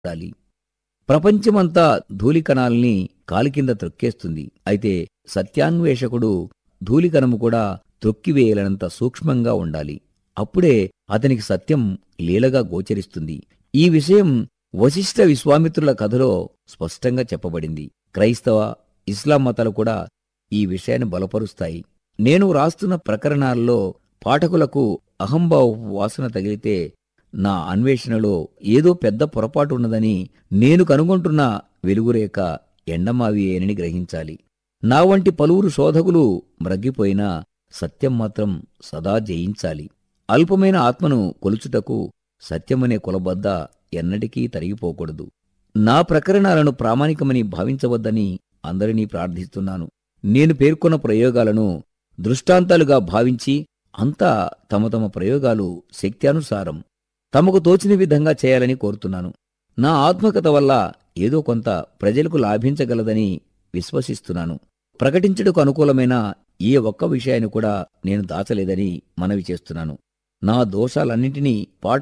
ఉండాలి ప్రపంచమంతా ధూళికణాల్ని కాలి కింద త్రొక్కేస్తుంది అయితే సత్యాన్వేషకుడు ధూళికణము కూడా త్రొక్కివేయలనంత సూక్ష్మంగా ఉండాలి అప్పుడే అతనికి సత్యం లీలగా గోచరిస్తుంది ఈ విషయం వశిష్ఠ విశ్వామిత్రుల కథలో స్పష్టంగా చెప్పబడింది క్రైస్తవ ఇస్లాం మతాలు కూడా ఈ విషయాన్ని బలపరుస్తాయి నేను రాస్తున్న ప్రకరణాల్లో పాఠకులకు అహంభావ వాసన తగిలితే నా అన్వేషణలో ఏదో పెద్ద పొరపాటు ఉన్నదని నేను కనుగొంటున్న వెలుగురేఖ ఎండమావియేనని గ్రహించాలి నా వంటి పలువురు శోధకులు మ్రగ్గిపోయినా సత్యం మాత్రం సదా జయించాలి అల్పమైన ఆత్మను కొలుచుటకు సత్యమనే కొలబద్ద ఎన్నటికీ తరిగిపోకూడదు నా ప్రకరణాలను ప్రామాణికమని భావించవద్దని అందరినీ ప్రార్థిస్తున్నాను నేను పేర్కొన్న ప్రయోగాలను దృష్టాంతాలుగా భావించి అంతా తమ తమ ప్రయోగాలు శక్త్యానుసారం తమకు తోచిన విధంగా చేయాలని కోరుతున్నాను నా ఆత్మకథ వల్ల ఏదో కొంత ప్రజలకు లాభించగలదని విశ్వసిస్తున్నాను ప్రకటించుటకు అనుకూలమైన ఏ ఒక్క విషయాన్ని కూడా నేను దాచలేదని మనవి చేస్తున్నాను నా దోషాలన్నింటినీ పాఠ